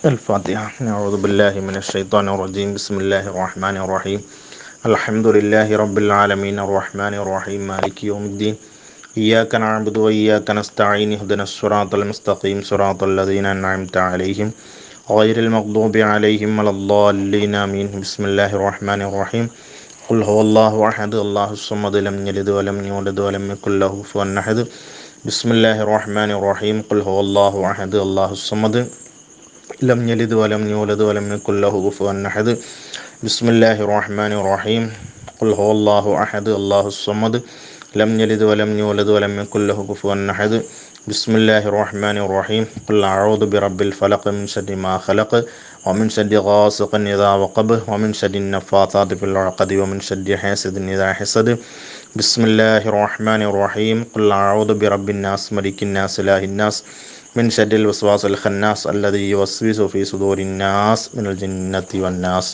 الفاتحة نعوذ بالله من الشيطان الرجيم بسم الله الرحمن الرحيم الحمد لله رب العالمين الرحمن الرحيم مالك يوم الدين إياك نعبد وإياك نستعين اهدنا الصراط المستقيم صراط الذين أنعمت عليهم غير المغضوب عليهم ولا الضالين آمين بسم الله الرحمن الرحيم قل هو الله أحد الله الصمد لم يلد ولم يولد ولم يكن له كفوا أحد بسم الله الرحمن الرحيم قل هو الله أحد الله الصمد لم يلد ولم يولد ولم يكن له كفوا أحد بسم الله الرحمن الرحيم قل هو الله أحد الله الصمد لم يلد ولم يولد ولم يكن له كفوا أحد بسم الله الرحمن الرحيم قل أعوذ برب الفلق من شر ما خلق ومن شر غاسق إذا وقب ومن شر النفاثات في العقد ومن شر حاسد إذا حسد بسم الله الرحمن الرحيم قل أعوذ برب الناس ملك الناس إله الناس من شر الوسواس الخناس الذي يوسوس في صدور الناس من الجنة والناس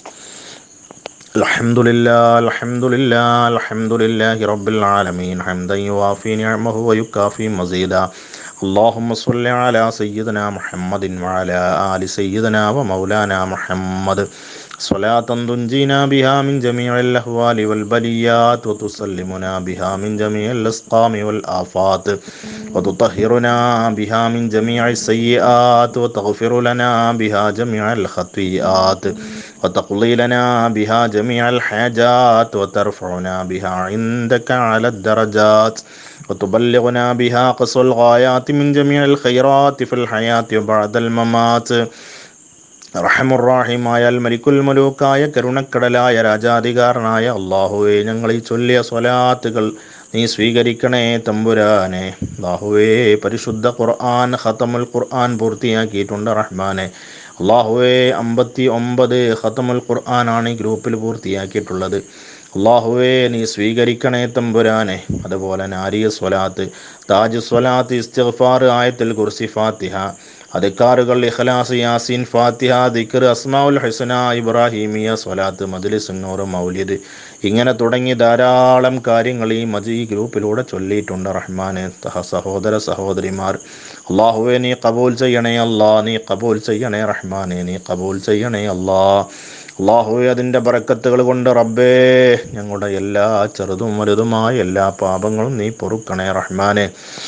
الحمد لله الحمد لله الحمد لله رب العالمين حمدا يوافي نعمه ويكافي مزيدا اللهم صل على سيدنا محمد وعلى آل سيدنا ومولانا محمد صلاة تنجينا بها من جميع الأهوال والبليات وتسلمنا بها من جميع الأسقام والآفات وتطهرنا بها من جميع السيئات وتغفر لنا بها جميع الخطيئات وتقضي لنا بها جميع الحاجات وترفعنا بها عندك على الدرجات وتبلغنا بها قصى الغايات من جميع الخيرات في الحياة وبعد الممات റഹമുറാഹിമായാൽ മരിക്കുൽ മലൂക്കായ കരുണക്കടലായ രാജാധികാരനായ അള്ളാഹുവെ ഞങ്ങൾ ഈ ചൊല്ലിയ സ്വലാത്തുകൾ നീ സ്വീകരിക്കണേ തമ്പുരാനെ അള്ളാഹുവേ പരിശുദ്ധ ഖുർആൻ ഖത്തമുൽ ഖുർആൻ പൂർത്തിയാക്കിയിട്ടുണ്ട് റഹ്മാനെ അള്ളാഹുവേ അമ്പത്തി ഒമ്പത് ഖത്തമുൽ ഖുർആനാണ് ഈ ഗ്രൂപ്പിൽ പൂർത്തിയാക്കിയിട്ടുള്ളത് അള്ളാഹുവേ നീ സ്വീകരിക്കണേ തമ്പുരാനെ അതുപോലെ നാരിയ സ്വലാത്ത് താജ് സ്വലാത്ത് ഇസ്തിഗ്ഫാർ ആയത്തിൽ കുർസി ഫാത്തിഹ അധികാറുകൾ ഇഖ്ലാസ് യാസീൻ ഫാത്തിഹ ദിക്കർ അസ്മാഉൽ ഹുസന ഇബ്രാഹിമിയ സ്വലാത്ത് മജ്ലിസ് നൂറ് മൗലിദ് ഇങ്ങനെ തുടങ്ങി ധാരാളം കാര്യങ്ങൾ ഈ മജി ഗ്രൂപ്പിലൂടെ ചൊല്ലിയിട്ടുണ്ട് റഹ്മാന് സഹോദര സഹോദരിമാർ അള്ളാഹുവെ നീ കബൂൽ ചെയ്യണേ അല്ലാ നീ കബൂൽ ചെയ്യണേ റഹ്മാനെ നീ കബൂൽ ചെയ്യണേ അല്ലാ അള്ളാഹുവെ അതിൻ്റെ ബറക്കത്തുകൾ കൊണ്ട് റബ്ബേ ഞങ്ങളുടെ എല്ലാ ചെറുതും വലുതുമായ എല്ലാ പാപങ്ങളും നീ പൊറുക്കണേ റഹ്മാനെ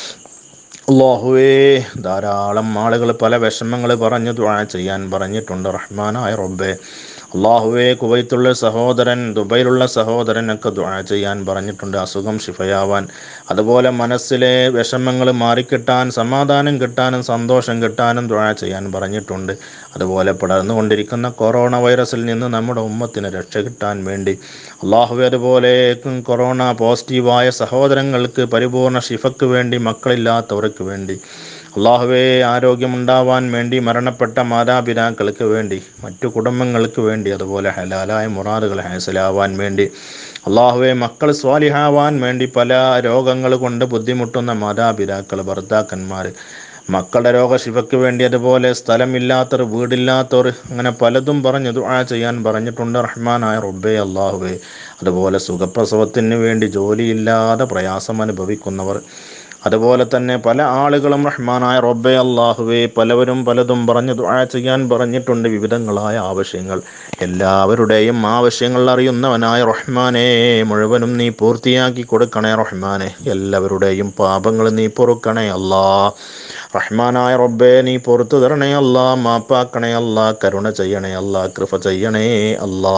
അള്ളാഹുവേ ധാരാളം ആളുകൾ പല വിഷമങ്ങൾ പറഞ്ഞു ദ്വാ ചെയ്യാൻ പറഞ്ഞിട്ടുണ്ട് റഹ്മാനായ റബ്ബെ അള്ളാഹുവെ കുവൈത്തുള്ള സഹോദരൻ ദുബൈയിലുള്ള സഹോദരനൊക്കെ ദ്വാ ചെയ്യാൻ പറഞ്ഞിട്ടുണ്ട് അസുഖം ശിഫയാവാൻ അതുപോലെ മനസ്സിലെ വിഷമങ്ങൾ മാറിക്കിട്ടാൻ സമാധാനം കിട്ടാനും സന്തോഷം കിട്ടാനും ദ്വാ ചെയ്യാൻ പറഞ്ഞിട്ടുണ്ട് അതുപോലെ പടർന്നുകൊണ്ടിരിക്കുന്ന കൊറോണ വൈറസിൽ നിന്ന് നമ്മുടെ ഉമ്മത്തിന് രക്ഷ കിട്ടാൻ വേണ്ടി അള്ളാഹുവെ അതുപോലെ കൊറോണ പോസിറ്റീവായ സഹോദരങ്ങൾക്ക് പരിപൂർണ ഷിഫക്ക് വേണ്ടി മക്കളില്ലാത്തവർക്ക് വേണ്ടി അള്ളാഹുവെ ആരോഗ്യമുണ്ടാവാൻ വേണ്ടി മരണപ്പെട്ട മാതാപിതാക്കൾക്ക് വേണ്ടി മറ്റു കുടുംബങ്ങൾക്ക് വേണ്ടി അതുപോലെ ഹലാലായ മുറാദുകൾ ഹാസലാവാൻ വേണ്ടി അള്ളാഹുവെ മക്കൾ സ്വാലിഹാവാൻ വേണ്ടി പല രോഗങ്ങൾ കൊണ്ട് ബുദ്ധിമുട്ടുന്ന മാതാപിതാക്കൾ ഭർത്താക്കന്മാർ മക്കളുടെ രോഗശിവയ്ക്ക് വേണ്ടി അതുപോലെ സ്ഥലമില്ലാത്തവർ വീടില്ലാത്തവർ അങ്ങനെ പലതും പറഞ്ഞ് ദുആ ചെയ്യാൻ പറഞ്ഞിട്ടുണ്ട് റഹ്മാനായ റബ്ബേ അള്ളാഹുവേ അതുപോലെ സുഖപ്രസവത്തിന് വേണ്ടി ജോലിയില്ലാതെ പ്രയാസം അനുഭവിക്കുന്നവർ അതുപോലെ തന്നെ പല ആളുകളും റഹ്മാനായ റബ്ബെ അള്ളാഹുവെ പലവരും പലതും പറഞ്ഞു ദുആ ചെയ്യാൻ പറഞ്ഞിട്ടുണ്ട് വിവിധങ്ങളായ ആവശ്യങ്ങൾ എല്ലാവരുടെയും ആവശ്യങ്ങൾ അറിയുന്നവനായ റഹ്മാനെ മുഴുവനും നീ പൂർത്തിയാക്കി കൊടുക്കണേ റഹ്മാനെ എല്ലാവരുടെയും പാപങ്ങൾ നീ പൊറുക്കണേ അല്ലാ റഹ്മാനായ റബ്ബെ നീ പുറത്തു തരണേ അല്ലാ മാപ്പാക്കണേ അല്ലാ കരുണ ചെയ്യണേ അല്ലാ കൃപ ചെയ്യണേ അല്ലാ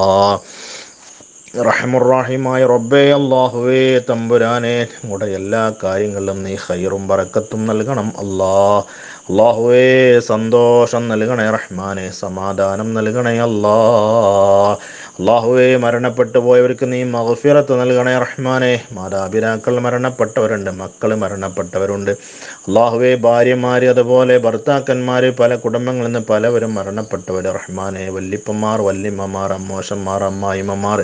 റഹമുറാഹിമായ റബ്ബേ അള്ളാഹുവേ തമ്പുരാനെ നമ്മുടെ എല്ലാ കാര്യങ്ങളിലും നീ ഹൈറും ബറക്കത്തും നൽകണം അല്ലാ അള്ളാഹുവേ സന്തോഷം നൽകണേ റഹ്മാനെ സമാധാനം നൽകണേ അല്ലാ അള്ളാഹുവേ മരണപ്പെട്ടു പോയവർക്ക് നീ മഹഫിറത്ത് നൽകണേ റഹ്മാനെ മാതാപിതാക്കൾ മരണപ്പെട്ടവരുണ്ട് മക്കൾ മരണപ്പെട്ടവരുണ്ട് അള്ളാഹുവേ ഭാര്യമാർ അതുപോലെ ഭർത്താക്കന്മാർ പല കുടുംബങ്ങളിൽ നിന്ന് പലവരും മരണപ്പെട്ടവർ റഹ്മാനെ വല്ലിപ്പന്മാർ വല്ലിമ്മമാർ അമ്മോശന്മാർ അമ്മായിമ്മമാർ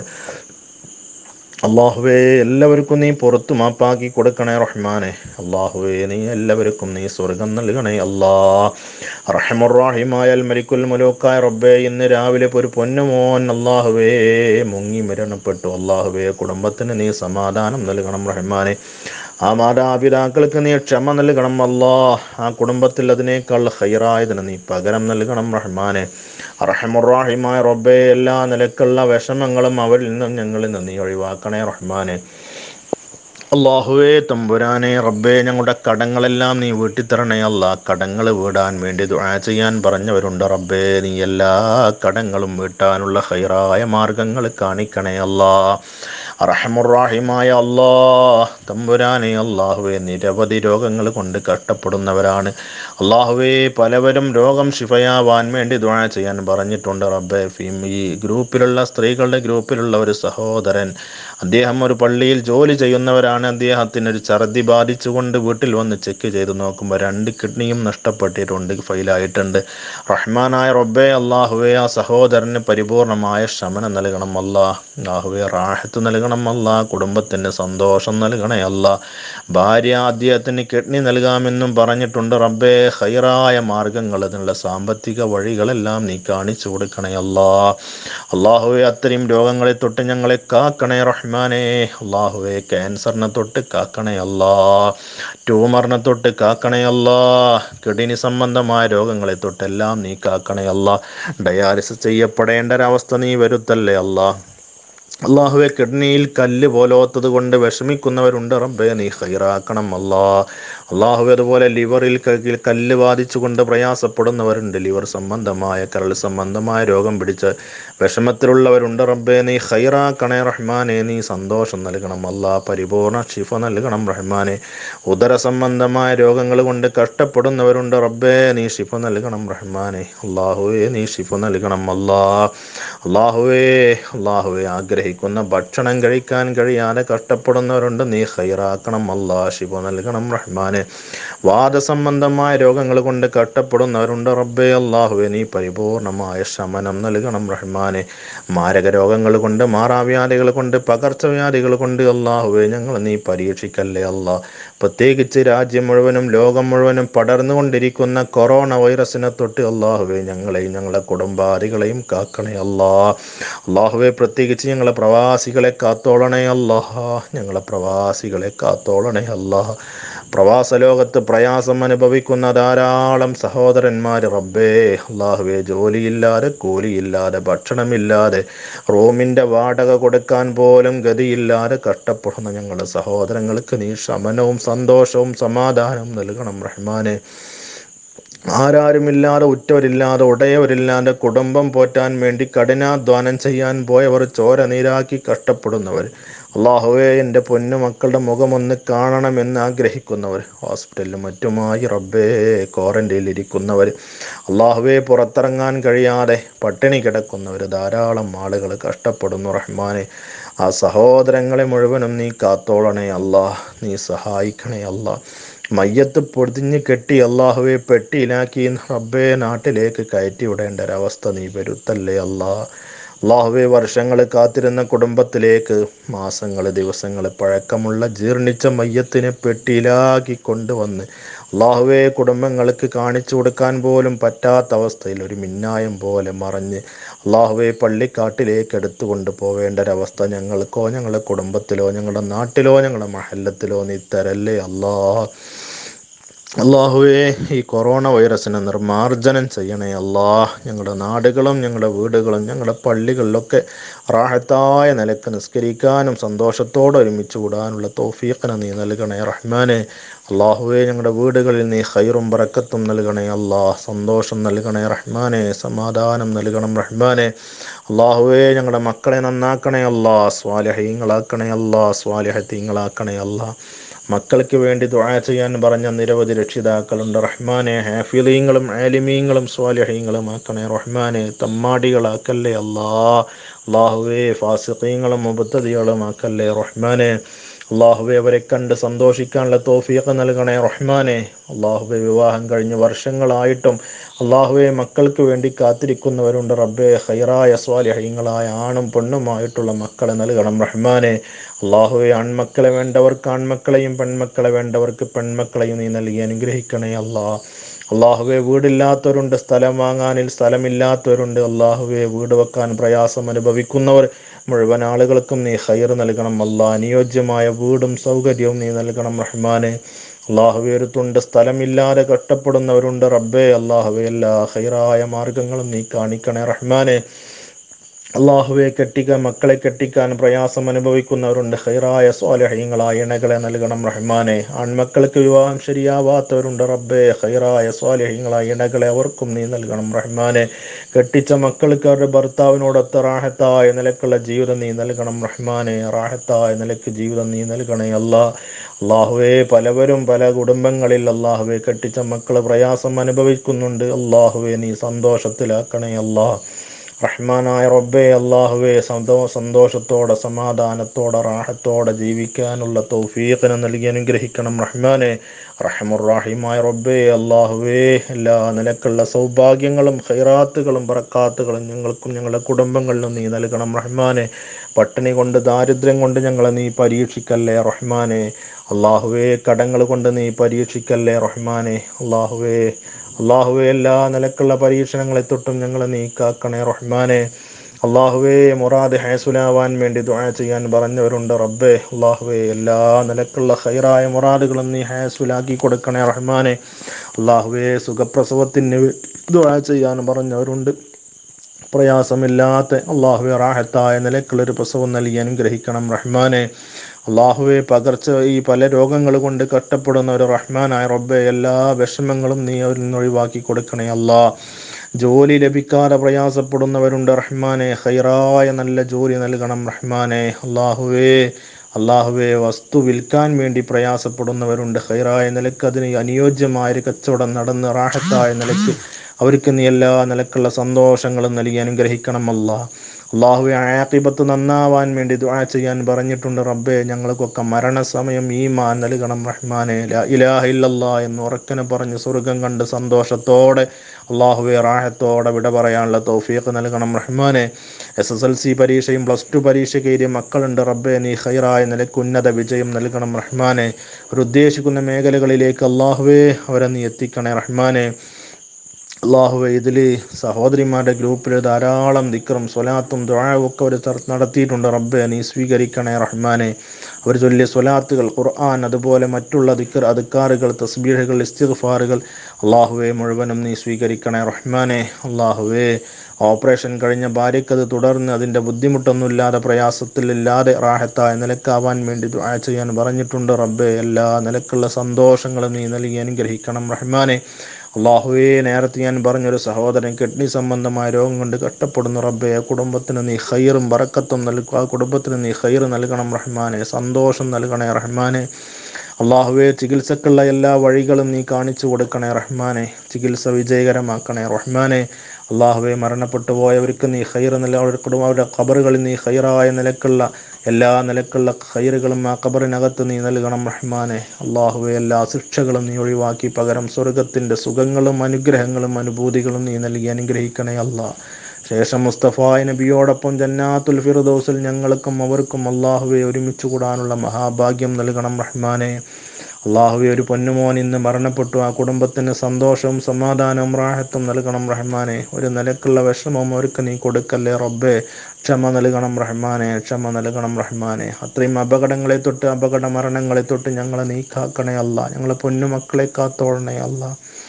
അള്ളാഹുവേ എല്ലാവർക്കും നീ പുറത്തു മാപ്പാക്കി കൊടുക്കണേ റഹ്മാനെ അള്ളാഹുവേ നീ എല്ലാവർക്കും നീ സ്വർഗം നൽകണേ അല്ലാ റഹമുറാഹിമായാൽ മരിക്കുൽ മുലൂക്കായ റബ്ബേ ഇന്ന് രാവിലെ ഇപ്പോൾ ഒരു പൊന്നുമോൻ അള്ളാഹുവേ മുങ്ങി മരണപ്പെട്ടു അള്ളാഹുവേ കുടുംബത്തിന് നീ സമാധാനം നൽകണം റഹ്മാനെ ആ മാതാപിതാക്കൾക്ക് നീ ക്ഷമ നൽകണം അല്ലാ ആ കുടുംബത്തിൽ അതിനേക്കാൾ ഹൈറായതിന് നീ പകരം നൽകണം റഹ്മാനെ റഹമുറാഹിമായ റബ്ബെ എല്ലാ നിലക്കുള്ള വിഷമങ്ങളും അവരിൽ നിന്നും ഞങ്ങളിൽ നിന്ന് നീ ഒഴിവാക്കണേ റഹ്മാനെ അള്ളാഹുവേ തമ്പുരാനെ റബ്ബേ ഞങ്ങളുടെ കടങ്ങളെല്ലാം നീ വീട്ടിത്തരണേ അല്ല കടങ്ങൾ വീടാൻ വേണ്ടി ദുആ ചെയ്യാൻ പറഞ്ഞവരുണ്ട് റബ്ബേ നീ എല്ലാ കടങ്ങളും വീട്ടാനുള്ള ഹൈറായ മാർഗങ്ങൾ കാണിക്കണേ അല്ലാ റഹമുറാഹിമായ അല്ലാ തമ്പുരാനെ അള്ളാഹുവെ നിരവധി രോഗങ്ങൾ കൊണ്ട് കഷ്ടപ്പെടുന്നവരാണ് അള്ളാഹുവെ പലവരും രോഗം ശിഫയാവാൻ വേണ്ടി ദുആ ചെയ്യാൻ പറഞ്ഞിട്ടുണ്ട് റബ്ബെ ഫിം ഈ ഗ്രൂപ്പിലുള്ള സ്ത്രീകളുടെ ഗ്രൂപ്പിലുള്ള ഒരു സഹോദരൻ അദ്ദേഹം ഒരു പള്ളിയിൽ ജോലി ചെയ്യുന്നവരാണ് അദ്ദേഹത്തിന് ഒരു ഛർദി ബാധിച്ചുകൊണ്ട് വീട്ടിൽ വന്ന് ചെക്ക് ചെയ്ത് നോക്കുമ്പോൾ രണ്ട് കിഡ്നിയും നഷ്ടപ്പെട്ടിട്ടുണ്ട് ഫെയിലായിട്ടുണ്ട് റഹ്മാനായ റബ്ബെ അള്ളാഹുവെ ആ സഹോദരന് പരിപൂർണമായ ശമനം നൽകണം അല്ലാ അള്ളാഹുവെ റാഹത്ത് നൽകണം അല്ലാ കുടുംബത്തിന് സന്തോഷം നൽകണേ അല്ല ഭാര്യ അദ്ദേഹത്തിന് കിഡ്നി നൽകാമെന്നും പറഞ്ഞിട്ടുണ്ട് റബ്ബെ ഹൈറായ മാർഗങ്ങൾ അതിനുള്ള സാമ്പത്തിക വഴികളെല്ലാം നീ കാണിച്ചു കൊടുക്കണേ അല്ലാ അള്ളാഹുവെ അത്രയും രോഗങ്ങളെ തൊട്ട് ഞങ്ങളെ കാക്കണേ റഹ്മാനെ അള്ളാഹുവെ ക്യാൻസറിനെ തൊട്ട് കാക്കണേ അല്ലാ ട്യൂമറിനെ തൊട്ട് കാക്കണേ അല്ലാ കിഡ്നി സംബന്ധമായ രോഗങ്ങളെ തൊട്ടെല്ലാം നീ കാക്കണേ അല്ലാ ഡയാലിസിസ് ചെയ്യപ്പെടേണ്ട ഒരവസ്ഥ നീ വരുത്തല്ലേ അല്ലാ അള്ളാഹുവെ കിഡ്നിയിൽ കല്ല് പോലോത്തത് കൊണ്ട് വിഷമിക്കുന്നവരുണ്ട് റബ്ബെ നീ ഹൈറാക്കണം അല്ലാ അള്ളാഹുവെ അതുപോലെ ലിവറിൽ ക- കല്ല് ബാധിച്ചുകൊണ്ട് പ്രയാസപ്പെടുന്നവരുണ്ട് ലിവർ സംബന്ധമായ കരൾ സംബന്ധമായ രോഗം പിടിച്ച് വിഷമത്തിലുള്ളവരുണ്ട് റബ്ബെ നീ ഹൈറാക്കണേ റഹ്മാനെ നീ സന്തോഷം നൽകണം അല്ലാ പരിപൂർണ ഷിഫ നൽകണം റഹ്മാനെ ഉദര സംബന്ധമായ രോഗങ്ങൾ കൊണ്ട് കഷ്ടപ്പെടുന്നവരുണ്ട് റബ്ബെ നീ ഷിഫ നൽകണം റഹ്മാനെ അള്ളാഹുവെ നീ ഷിഫ നൽകണം അല്ലാ അള്ളാഹുവേ അള്ളാഹുവെ ആഗ്രഹിക്കുന്ന ഭക്ഷണം കഴിക്കാൻ കഴിയാതെ കഷ്ടപ്പെടുന്നവരുണ്ട് നീ ഹൈറാക്കണം അല്ലാ ശിവ നൽകണം റഹ്മാനെ വാദസംബന്ധമായ രോഗങ്ങൾ കൊണ്ട് കഷ്ടപ്പെടുന്നവരുണ്ട് റബ്ബേ അള്ളാഹുവെ നീ പരിപൂർണമായ ശമനം നൽകണം റഹ്മാനെ മാരക രോഗങ്ങൾ കൊണ്ട് മാറാവ്യാധികൾ കൊണ്ട് പകർച്ചവ്യാധികൾ കൊണ്ട് അള്ളാഹുവെ ഞങ്ങൾ നീ പരീക്ഷിക്കല്ലേ അല്ലാ പ്രത്യേകിച്ച് രാജ്യം മുഴുവനും ലോകം മുഴുവനും പടർന്നുകൊണ്ടിരിക്കുന്ന കൊറോണ വൈറസിനെ തൊട്ട് അള്ളാഹുവെ ഞങ്ങളെയും ഞങ്ങളുടെ കുടുംബാദികളെയും കാക്കണേ അല്ലാ അള്ളാഹുവെ പ്രത്യേകിച്ച് ഞങ്ങളെ പ്രവാസികളെ കാത്തോളണേ അല്ലാ ഞങ്ങളെ പ്രവാസികളെ കാത്തോളണേ അല്ലാ പ്രവാസ ലോകത്ത് പ്രയാസം അനുഭവിക്കുന്ന ധാരാളം സഹോദരന്മാർ റബ്ബേ അള്ളാഹുവെ ജോലിയില്ലാതെ കൂലിയില്ലാതെ ഭക്ഷണമില്ലാതെ റൂമിൻ്റെ വാടക കൊടുക്കാൻ പോലും ഗതിയില്ലാതെ കഷ്ടപ്പെടുന്ന ഞങ്ങളുടെ സഹോദരങ്ങൾക്ക് നീ ശമനവും സന്തോഷവും സമാധാനവും നൽകണം റഹ്മാനെ ആരാരുമില്ലാതെ ഉറ്റവരില്ലാതെ ഉടയവരില്ലാതെ കുടുംബം പോറ്റാൻ വേണ്ടി കഠിനാധ്വാനം ചെയ്യാൻ പോയവർ ചോര നീരാക്കി കഷ്ടപ്പെടുന്നവർ അള്ളാഹുവെ എൻ്റെ പൊന്നു മക്കളുടെ മുഖമൊന്ന് കാണണമെന്ന് ആഗ്രഹിക്കുന്നവർ ഹോസ്പിറ്റലിലും മറ്റുമായി റബ്ബേ ക്വാറൻറ്റൈനിൽ ഇരിക്കുന്നവർ അള്ളാഹുവെ പുറത്തിറങ്ങാൻ കഴിയാതെ പട്ടിണി കിടക്കുന്നവർ ധാരാളം ആളുകൾ കഷ്ടപ്പെടുന്നു റഹ്മാനെ ആ സഹോദരങ്ങളെ മുഴുവനും നീ കാത്തോളണേ അല്ലാ നീ സഹായിക്കണേ അല്ലാ മയ്യത്ത് പൊതിഞ്ഞ് കെട്ടി അള്ളാഹുവെ പെട്ടിയിലാക്കി റബ്ബെ നാട്ടിലേക്ക് കയറ്റി വിടേണ്ട ഒരവസ്ഥ നീ വരുത്തല്ലേ അല്ലാ അള്ളാഹുവെ വർഷങ്ങൾ കാത്തിരുന്ന കുടുംബത്തിലേക്ക് മാസങ്ങൾ ദിവസങ്ങൾ പഴക്കമുള്ള ജീർണിച്ച മയ്യത്തിനെ പെട്ടിയിലാക്കി കൊണ്ടുവന്ന് അള്ളാഹുവെ കുടുംബങ്ങൾക്ക് കാണിച്ചു കൊടുക്കാൻ പോലും പറ്റാത്ത അവസ്ഥയിൽ ഒരു മിന്നായം പോലെ മറഞ്ഞ് അള്ളാഹുവെ പള്ളിക്കാട്ടിലേക്ക് എടുത്തുകൊണ്ട് പോവേണ്ട ഒരവസ്ഥ ഞങ്ങൾക്കോ ഞങ്ങളുടെ കുടുംബത്തിലോ ഞങ്ങളുടെ നാട്ടിലോ ഞങ്ങളുടെ മഹല്ലത്തിലോ നീ തരല്ലേ അല്ലാ അള്ളാഹുവേ ഈ കൊറോണ വൈറസിനെ നിർമാർജനം ചെയ്യണേ അല്ലാ ഞങ്ങളുടെ നാടുകളും ഞങ്ങളുടെ വീടുകളും ഞങ്ങളുടെ പള്ളികളിലൊക്കെ റാഹത്തായ നിലക്ക് നിസ്കരിക്കാനും സന്തോഷത്തോടെ ഒരുമിച്ച് കൂടാനുള്ള തോഫീഖിനെ നീ നൽകണേ റഹ്മാനെ അള്ളാഹുവേ ഞങ്ങളുടെ വീടുകളിൽ നീ ഹൈറും ബറക്കത്തും നൽകണേ അല്ലാ സന്തോഷം നൽകണേ റഹ്മാനെ സമാധാനം നൽകണം റഹ്മാനെ അള്ളാഹുവേ ഞങ്ങളുടെ മക്കളെ നന്നാക്കണേ അല്ലാ സ്വാലഹീങ്ങളാക്കണേ അല്ലാ സ്വാലഹത്തീങ്ങളാക്കണേ അല്ലാ മക്കൾക്ക് വേണ്ടി ദുആ ചെയ്യാൻ പറഞ്ഞ നിരവധി രക്ഷിതാക്കളുണ്ട് റഹ്മാനെ ഹാഫിലീങ്ങളും ആലിമീങ്ങളും സ്വാലിഹീങ്ങളും ആക്കണേ റഹ്മാനെ തമ്മാടികളാക്കല്ലേ അല്ലാ അള്ളാഹുവേ ഫാസിഖീങ്ങളും മുബത്തതികളും ആക്കല്ലേ റഹ്മാനെ അള്ളാഹുവെ അവരെ കണ്ട് സന്തോഷിക്കാനുള്ള തോഫീഖ് നൽകണേ റഹ്മാനെ അള്ളാഹുവെ വിവാഹം കഴിഞ്ഞ് വർഷങ്ങളായിട്ടും അള്ളാഹുവെ മക്കൾക്ക് വേണ്ടി കാത്തിരിക്കുന്നവരുണ്ട് റബ്ബെ ഹൈറായ സ്വാലിഹീങ്ങളായ ആണും പെണ്ണുമായിട്ടുള്ള മക്കളെ നൽകണം റഹ്മാനെ അള്ളാഹുവെ ആൺമക്കളെ വേണ്ടവർക്ക് ആൺമക്കളെയും പെൺമക്കളെ വേണ്ടവർക്ക് പെൺമക്കളെയും നീ നൽകി അനുഗ്രഹിക്കണേ അല്ലാ അള്ളാഹുവെ വീടില്ലാത്തവരുണ്ട് സ്ഥലം വാങ്ങാനിൽ സ്ഥലമില്ലാത്തവരുണ്ട് അള്ളാഹുവെ വീട് വെക്കാൻ പ്രയാസം അനുഭവിക്കുന്നവർ മുഴുവൻ ആളുകൾക്കും നീ ഹൈർ നൽകണം അല്ലാ അനുയോജ്യമായ വീടും സൗകര്യവും നീ നൽകണം റഹ്മാനെ അള്ളാഹുവെ ഒരു തുണ്ട് സ്ഥലമില്ലാതെ കഷ്ടപ്പെടുന്നവരുണ്ട് റബ്ബേ അള്ളാഹുവെ എല്ലാ ഹൈറായ മാർഗങ്ങളും നീ കാണിക്കണേ റഹ്മാനെ അള്ളാഹുവെ കെട്ടിക്കാൻ മക്കളെ കെട്ടിക്കാൻ പ്രയാസം അനുഭവിക്കുന്നവരുണ്ട് ഹൈറായ സ്വാലഹ്യങ്ങളായ ഇണകളെ നൽകണം റഹ്മാനെ ആൺമക്കൾക്ക് വിവാഹം ശരിയാവാത്തവരുണ്ട് റബ്ബേ ഹൈറായ സ്വാലഹ്യങ്ങളായ ഇണകളെ അവർക്കും നീ നൽകണം റഹ്മാനെ കെട്ടിച്ച മക്കൾക്ക് അവരുടെ ഭർത്താവിനോടൊത്ത റാഹത്തായ നിലക്കുള്ള ജീവിതം നീ നൽകണം റഹ്മാനെ റാഹത്തായ നിലക്ക് ജീവിതം നീ നൽകണേ അല്ലാ അള്ളാഹുവെ പലവരും പല കുടുംബങ്ങളിൽ അള്ളാഹുവെ കെട്ടിച്ച മക്കൾ പ്രയാസം അനുഭവിക്കുന്നുണ്ട് അള്ളാഹുവെ നീ സന്തോഷത്തിലാക്കണേ അല്ലാ റഹ്മാനായ റബ്ബെ അള്ളാഹുവെ സന്തോ സന്തോഷത്തോടെ സമാധാനത്തോടെ റാഹത്തോടെ ജീവിക്കാനുള്ള തൗഫീഖിനെ നൽകി അനുഗ്രഹിക്കണം റഹ്മാനെ റഹമുറാഹിമായ റബ്ബെ അള്ളാഹുവേ എല്ലാ നിലക്കുള്ള സൗഭാഗ്യങ്ങളും ഖൈറാത്തുകളും ബറക്കാത്തുകളും ഞങ്ങൾക്കും ഞങ്ങളുടെ കുടുംബങ്ങളിലും നീ നൽകണം റഹ്മാനെ പട്ടിണി കൊണ്ട് ദാരിദ്ര്യം കൊണ്ട് ഞങ്ങളെ നീ പരീക്ഷിക്കല്ലേ റഹ്മാനെ അള്ളാഹുവേ കടങ്ങൾ കൊണ്ട് നീ പരീക്ഷിക്കല്ലേ റഹ്മാനെ അള്ളാഹുവേ അള്ളാഹുവെ എല്ലാ നിലക്കുള്ള പരീക്ഷണങ്ങളെ തൊട്ടും ഞങ്ങളെ നീ കാക്കണേ റഹ്മാനെ അള്ളാഹുവേ മുറാദ് ഹാസുലാവാൻ വേണ്ടി ദുആ ചെയ്യാൻ പറഞ്ഞവരുണ്ട് റബ്ബേ അള്ളാഹുവേ എല്ലാ നിലക്കുള്ള ഹൈറായ മുറാദുകളും നീ ഹാസുലാക്കി കൊടുക്കണേ റഹ്മാനെ അള്ളാഹുവേ സുഖപ്രസവത്തിന് ദുആ ചെയ്യാൻ പറഞ്ഞവരുണ്ട് പ്രയാസമില്ലാത്ത അള്ളാഹുവെ റാഹത്തായ നിലക്കുള്ളൊരു പ്രസവം നൽകി അനുഗ്രഹിക്കണം റഹ്മാനെ അള്ളാഹുവെ പകർച്ച ഈ പല രോഗങ്ങൾ കൊണ്ട് കഷ്ടപ്പെടുന്ന ഒരു റഹ്മാനായ റബ്ബെ എല്ലാ വിഷമങ്ങളും നീ അവരിൽ നിന്ന് ഒഴിവാക്കി കൊടുക്കണേ അല്ലാ ജോലി ലഭിക്കാതെ പ്രയാസപ്പെടുന്നവരുണ്ട് റഹ്മാനെ ഹൈറായ നല്ല ജോലി നൽകണം റഹ്മാനെ അള്ളാഹുവേ അള്ളാഹുവെ വസ്തു വിൽക്കാൻ വേണ്ടി പ്രയാസപ്പെടുന്നവരുണ്ട് ഹൈറായ നിലക്ക് അതിന് അനുയോജ്യമായ ഒരു കച്ചവടം നടന്ന് റാഹത്തായ നിലക്ക് അവർക്ക് നീ എല്ലാ നിലക്കുള്ള സന്തോഷങ്ങളും നൽകി അനുഗ്രഹിക്കണം അല്ലാ അള്ളാഹുവെ ആക്കിബത്ത് നന്നാവാൻ വേണ്ടി ദുആ ചെയ്യാൻ പറഞ്ഞിട്ടുണ്ട് റബ്ബെ ഞങ്ങൾക്കൊക്കെ മരണസമയം ഈമാൻ നൽകണം റഹ്മാനെ ലാ ഇലാഹ ഇല്ലല്ലാ എന്ന് ഉറക്കനെ പറഞ്ഞ് സ്വർഗം കണ്ട് സന്തോഷത്തോടെ അള്ളാഹുവെ റാഹത്തോടെ വിട പറയാനുള്ള തൗഫീഖ് നൽകണം റഹ്മാനെ എസ് എസ് എൽ സി പരീക്ഷയും പ്ലസ് ടു പരീക്ഷയ്ക്ക് എഴുതിയ മക്കളുണ്ട് റബ്ബെ നീ ഹൈറായ നിലയ്ക്ക് ഉന്നത വിജയം നൽകണം റഹ്മാനെ അവർ ഉദ്ദേശിക്കുന്ന മേഖലകളിലേക്ക് അള്ളാഹുവേ അവരെ നീ എത്തിക്കണേ റഹ്മാനെ അള്ളാഹുവെ ഇതിൽ സഹോദരിമാരുടെ ഗ്രൂപ്പിൽ ധാരാളം ദിക്റും സ്വലാത്തും ദുആവും ഒക്കെ അവർ നടത്തിയിട്ടുണ്ട് റബ്ബെ നീ സ്വീകരിക്കണേ റഹ്മാനെ അവർ ചൊല്ലിയ സ്വലാത്തുകൾ ഖുർആൻ അതുപോലെ മറ്റുള്ള ദിക്കർ അതുക്കാറുകൾ തസ്ബീഹുകൾ ഇസ്തിഗ്ഫാറുകൾ അള്ളാഹുവെ മുഴുവനും നീ സ്വീകരിക്കണേ റഹ്മാനെ അള്ളാഹുവേ ഓപ്പറേഷൻ കഴിഞ്ഞ ഭാര്യയ്ക്കത് തുടർന്ന് അതിൻ്റെ ബുദ്ധിമുട്ടൊന്നുമില്ലാതെ പ്രയാസത്തിലില്ലാതെ റാഹത്തായ നിലക്കാവാൻ വേണ്ടി ദുആ ചെയ്യാൻ പറഞ്ഞിട്ടുണ്ട് റബ്ബെ എല്ലാ നിലക്കുള്ള സന്തോഷങ്ങളും നീ നൽകി അനുഗ്രഹിക്കണം റഹ്മാനെ അള്ളാഹുവേ നേരത്തെ ഞാൻ പറഞ്ഞൊരു സഹോദരൻ കിഡ്നി സംബന്ധമായ രോഗം കൊണ്ട് കഷ്ടപ്പെടുന്നു റബ്ബെ ആ കുടുംബത്തിന് നീ ഹൈറും ബറക്കത്തും നൽകുക ആ കുടുംബത്തിന് നീ ഹൈർ നൽകണം റഹ്മാനെ സന്തോഷം നൽകണേ റഹ്മാനെ അള്ളാഹുവെ ചികിത്സക്കുള്ള എല്ലാ വഴികളും നീ കാണിച്ചു കൊടുക്കണേ റഹ്മാനെ ചികിത്സ വിജയകരമാക്കണേ റഹ്മാനെ അള്ളാഹുവെ മരണപ്പെട്ടു പോയവർക്ക് നീ ഹൈർ നില അവരുടെ കുടുംബം അവരുടെ ഖബറുകളിൽ നീ ഹൈറായ നിലക്കുള്ള എല്ലാ നിലക്കുള്ള ഹൈറുകളും ആ ഖബറിനകത്ത് നീ നൽകണം റഹ്മാനെ അള്ളാഹുവെ എല്ലാ ശിക്ഷകളും നീ ഒഴിവാക്കി പകരം സ്വർഗത്തിൻ്റെ സുഖങ്ങളും അനുഗ്രഹങ്ങളും അനുഭൂതികളും നീ നൽകി അനുഗ്രഹിക്കണേ അല്ലാ ശേഷം മുസ്തഫായ നബിയോടൊപ്പം ജന്നാത്തുൽ ഫിറുദൗസിൽ ഞങ്ങൾക്കും അവർക്കും അള്ളാഹുവെ ഒരുമിച്ച് കൂടാനുള്ള മഹാഭാഗ്യം നൽകണം റഹ്മാനെ അള്ളാഹുവെ ഒരു പൊന്നുമോൻ ഇന്ന് മരണപ്പെട്ടു ആ കുടുംബത്തിന് സന്തോഷവും സമാധാനവും റാഹത്തും നൽകണം റഹ്മാനെ ഒരു നിലക്കുള്ള വിഷമവും അവർക്ക് നീ കൊടുക്കല്ലേ റബ്ബേ ക്ഷമ നൽകണം റഹ്മാനെ ക്ഷമ നൽകണം റഹ്മാനെ അത്രയും അപകടങ്ങളെ തൊട്ട് അപകട മരണങ്ങളെ തൊട്ട് ഞങ്ങളെ നീ കാക്കണേ അല്ല ഞങ്ങളെ പൊന്നുമക്കളെ കാത്തോളണേ അല്ല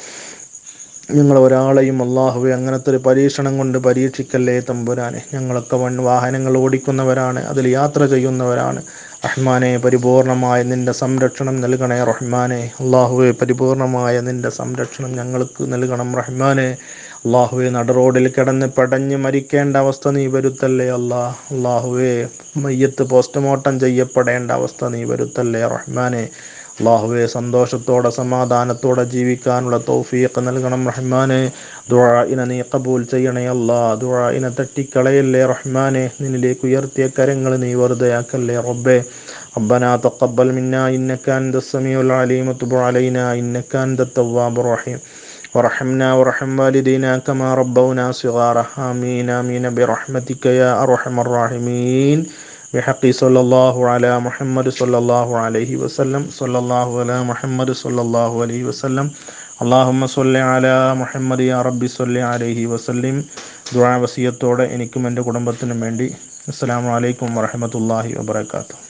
ഞങ്ങൾ ഒരാളെയും അള്ളാഹുവെ അങ്ങനത്തെ ഒരു പരീക്ഷണം കൊണ്ട് പരീക്ഷിക്കല്ലേ തമ്പുരാനെ ഞങ്ങളൊക്കെ വൺ വാഹനങ്ങൾ ഓടിക്കുന്നവരാണ് അതിൽ യാത്ര ചെയ്യുന്നവരാണ് റഹ്മാനെ പരിപൂർണമായ നിന്റെ സംരക്ഷണം നൽകണേ റഹ്മാനെ അള്ളാഹുവെ പരിപൂർണമായ നിന്റെ സംരക്ഷണം ഞങ്ങൾക്ക് നൽകണം റഹ്മാനെ അള്ളാഹുവെ നട റോഡിൽ കിടന്ന് പടഞ്ഞ് മരിക്കേണ്ട അവസ്ഥ നീ വരുത്തല്ലേ അല്ലാ അള്ളാഹുവെ മയ്യത്ത് പോസ്റ്റ്മോർട്ടം ചെയ്യപ്പെടേണ്ട അവസ്ഥ നീ വരുത്തല്ലേ റഹ്മാനെ അള്ളാഹുവെ സന്തോഷത്തോടെ സമാധാനത്തോടെ ജീവിക്കാനുള്ള തൗഫീഖ് നൽകണം റഹ്മാനെ ദുആഇനെ നീ കബൂൽ ചെയ്യണേ അല്ലാ ദുആഇനെ തട്ടിക്കളയല്ലേ റഹ്മാനെ നിന്നിലേക്ക് ഉയർത്തിയ കരങ്ങൾ നീ വെറുതെയാക്കല്ലേ റബ്ബേ ربنا تقبل منا إنك أنت السميع العليم وتب علينا إنك أنت التواب الرحيم ورحمنا ورحم والدينا كما ربونا صغارا آمين آمين برحمتك يا أرحم الراحمين بحق صلى الله على محمد صلى الله عليه وسلم صلى الله على محمد صلى الله عليه وسلم അള്ളാഹുമ്മ സൊല്ലി അല മുഹമ്മദ് യാ റബ്ബി സൊല്ലി അലൈഹി വസല്ലിം ദുആ വസിയത്തോടെ എനിക്കും എൻ്റെ കുടുംബത്തിനും വേണ്ടി അസ്സലാമു അലൈക്കും വറഹ്മത്തുള്ളാഹി വബറകാതുഹു